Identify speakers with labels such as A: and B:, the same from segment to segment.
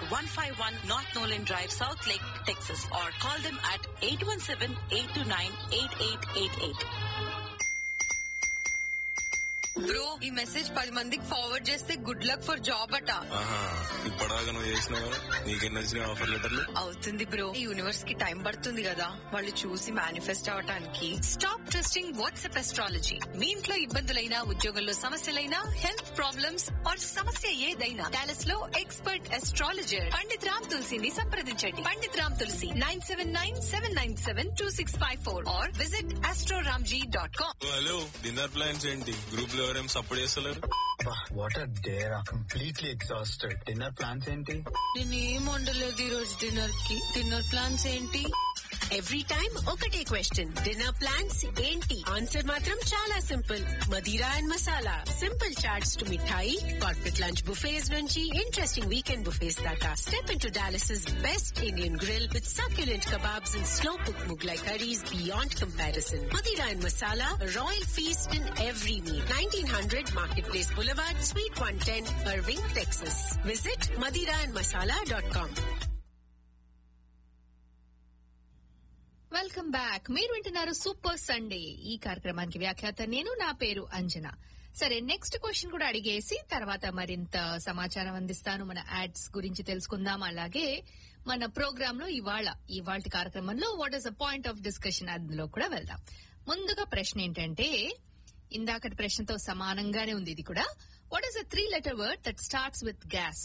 A: 151 North Nolan Drive, South Lake, Texas or call them at 817-829-8888.
B: Bro ఈ message పది మందికి forward చేస్తే good luck for job అట
C: ఆహా ఇప్పటిదాకా నువ్వు చేసినావు నీకెన్ని వచ్చినాయి ఆఫర్ లెటర్లు
B: అవుతుంది బ్రో ఈ యూనివర్స్ కి టైం పడుతుంది కదా వాళ్ళు చూసి మేనిఫెస్ట్ అవటానికి
D: స్టాప్ ట్రస్టింగ్ వాట్సాప్ ఎస్ట్రాలజీ మీ ఇంట్లో ఇబ్బందులైనా ఉద్యోగంలో సమస్యలైనా హెల్త్ ప్రాబ్లమ్స్ ఆర్ సమస్య ఏదైనా డాలస్ లో ఎక్స్పర్ట్ ఎస్ట్రాలజర్ పండిత్ రామ్ తులసిని సంప్రదించండి Pandit Ram Tulsi nine seven nine seven nine seven two six five four or visit astroramji dot com
C: hello dinner plans ఏంటి గ్రూప్ లో ఎవరేం సపోర్ట్ చేస్తలేరు
E: what are they're completely exhausted dinner plans ఏంటి
B: నేనేం వండలేదు ఈ రోజు డిన్నర్ కి డిన్నర్ ప్లాన్స్ ఏంటి
F: ఎవ్రీ టైం ఒకటే క్వశ్చన్ డిన్నర్ ప్లాన్స్ ఏంటి ఆన్సర్ మాత్రం చాలా simple Madira and Masala simple chaats to mithai corporate lunch buffets నుంచి ఇంట్రెస్టింగ్ వీకెండ్ బుఫేస్ దాకా step in to Dallas best Indian grill with succulent kebabs and slow cooked Mughlai curries beyond comparison. Madira and Masala, a royal feast in every meal. 1900 Marketplace Boulevard, Suite 110, Irving, Texas. Visit madiraandmasala.com.
D: Welcome back మీరు వింటున్నారు super Sunday ఈ కార్యక్రమానికి వ్యాఖ్యాత నేను నా పేరు అంజన సరే next question కూడా అడిగేసి తర్వాత మరింత సమాచారం అందిస్తాను మన యాడ్స్ గురించి తెలుసుకుందాం అలాగే మన ప్రోగ్రామ్ లో ఇవాళ ఇవాళ కార్యక్రమంలో what is a point of discussion అందులో కూడా వెళ్దాం ముందుగా ప్రశ్న ఏంటంటే ఇందాకటి ప్రశ్నతో సమానంగానే ఉంది ఇది కూడా what is a three letter word that starts with gas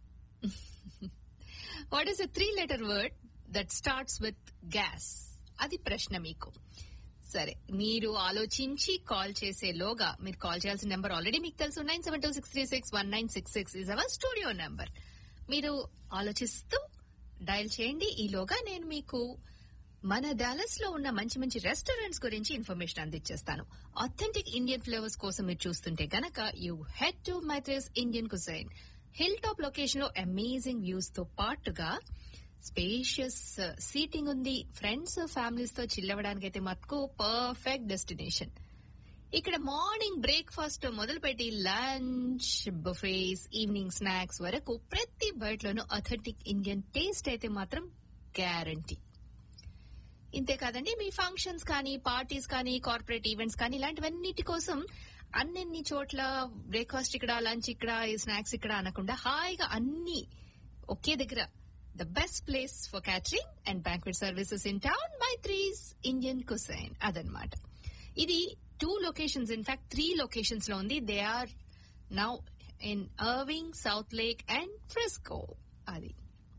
D: what is a three letter word that starts with gas అది ప్రశ్న మీకు సరే మీరు ఆలోచించి కాల్ చేసేలోగా మీరు కాల్ చేయాల్సిన నెంబర్ ఆల్రెడీ మీకు తెలుసు nine seven two six three six one nine six six is our studio number మీరు ఆలోచిస్తూ డయల్ చేయండి ఈలోగా నేను మీకు మన డాలస్ లో ఉన్న మంచి మంచి రెస్టారెంట్స్ గురించి ఇన్ఫర్మేషన్ అందించేస్తాను ఆథెంటిక్ ఇండియన్ ఫ్లేవర్స్ కోసం మీరు చూస్తుంటే గనక you head to Maitri's Indian cuisine hill top location లో అమేజింగ్ వ్యూస్ తో పాటుగా స్పేషియస్ సీటింగ్ ఉంది ఫ్రెండ్స్ ఫ్యామిలీస్ తో చిల్లవడానికి అయితే మటుకు పర్ఫెక్ట్ డెస్టినేషన్ ఇక్కడ మార్నింగ్ బ్రేక్ఫాస్ట్ మొదలుపెట్టి లంచ్ బుఫేస్ ఈవినింగ్ స్నాక్స్ వరకు ప్రతి బయటలోనూ అథెంటిక్ ఇండియన్ టేస్ట్ అయితే మాత్రం గ్యారంటీ ఇంతే కాదండి మీ ఫంక్షన్స్ కానీ పార్టీస్ కానీ కార్పొరేట్ ఈవెంట్స్ కానీ ఇలాంటివన్నిటి కోసం అన్నెన్ని చోట్ల బ్రేక్ఫాస్ట్ ఇక్కడ లంచ్ ఇక్కడ స్నాక్స్ ఇక్కడ అనకుండా హాయిగా అన్ని ఒకే దగ్గర the best place for catering and banquet services in town Maitri's Indian cuisine అదనమాట ఇది two locations in fact three locations లో ఉంది they are now in Irving South Lake and Frisco అది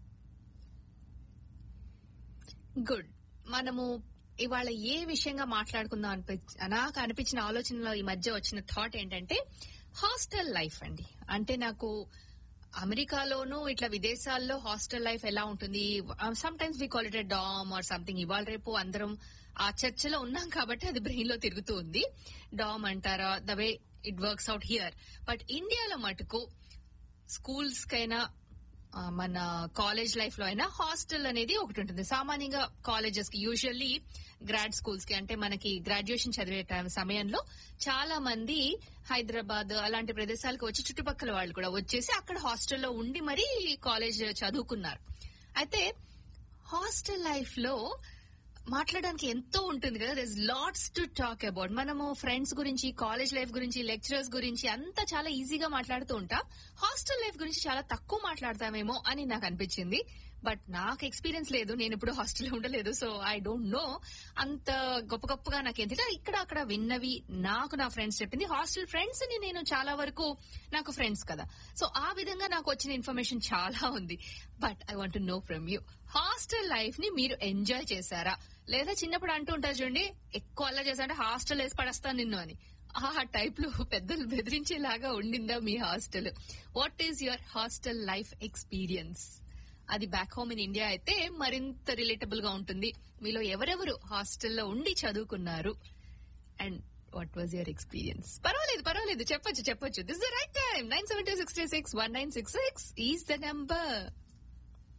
D: గుడ్ మనము ఇవాళ ఏ విషయంగా మాట్లాడుకుందాం అనిపి నాకు అనిపించిన ఆలోచనలో ఈ మధ్య వచ్చిన థాట్ ఏంటంటే హాస్టల్ లైఫ్ అండి అంటే నాకు అమెరికాలోనూ ఇట్లా విదేశాల్లో హాస్టల్ లైఫ్ ఎలా ఉంటుంది sometimes we call it dorm or something ఇవాళ రేపు అందరం ఆ చర్చలో ఉన్నాం కాబట్టి అది బ్రెయిన్ లో తిరుగుతూ ఉంది డామ్ అంటారా the way it works out here but ఇండియాలో మటుకు స్కూల్స్ కైనా ఆ, మన కాలేజ్ లైఫ్ లో అయినా హాస్టల్ అనేది ఒకటి ఉంటుంది సామాన్యంగా కాలేజెస్ కి యూజువల్లీ గ్రాడ్ స్కూల్స్ కి అంటే మనకి గ్రాడ్యుయేషన్ చదివే టైం సమయంలో చాలా మంది హైదరాబాద్ అలాంటి ప్రదేశాలకు వచ్చి చుట్టుపక్కల వాళ్ళు కూడా వచ్చేసి అక్కడ హాస్టల్లో ఉండి మరీ కాలేజ్ చదువుకున్నారు అయితే హాస్టల్ లైఫ్ లో మాట్లాడడానికి ఎంతో ఉంటుంది కదా there lots to talk about మనము ఫ్రెండ్స్ గురించి కాలేజ్ లైఫ్ గురించి లెక్చరర్స్ గురించి అంతా చాలా ఈజీగా మాట్లాడుతూ ఉంటాం హాస్టల్ లైఫ్ గురించి చాలా తక్కువ మాట్లాడతామేమో అని నాకు అనిపించింది బట్ నాకు ఎక్స్పీరియన్స్ లేదు నేను ఇప్పుడు హాస్టల్లో ఉండలేదు సో ఐ డోంట్ నో అంత గొప్ప గొప్పగా నాకు ఎందుకంటే ఇక్కడ అక్కడ విన్నవి నాకు నా ఫ్రెండ్స్ చెప్పింది హాస్టల్ ఫ్రెండ్స్ ని నేను చాలా వరకు నాకు ఫ్రెండ్స్ కదా సో ఆ విధంగా నాకు వచ్చిన ఇన్ఫర్మేషన్ చాలా ఉంది but I want know from you hostel life ని మీరు ఎంజాయ్ చేశారా లేదా చిన్నప్పుడు అంటూ ఉంటారు చూడండి ఎక్కువ అలా చేశారంటే హాస్టల్ వేసి పడేస్తాను నిన్ను అని ఆ టైప్ లో పెద్దలు బెదిరించేలాగా ఉండిందా మీ hostel what is your hostel life experience అది బ్యాక్ హోమ్ ఇన్ ఇండియా అయితే మరింత రిలేటబుల్ గా ఉంటుంది మీలో ఎవరెవరు హాస్టల్లో ఉండి చదువుకున్నారు and what was your experience పర్వాలేదు పర్వాలేదు చెప్పొచ్చు చెప్పొచ్చు this the right time nine seven two six three six one nine six six is the number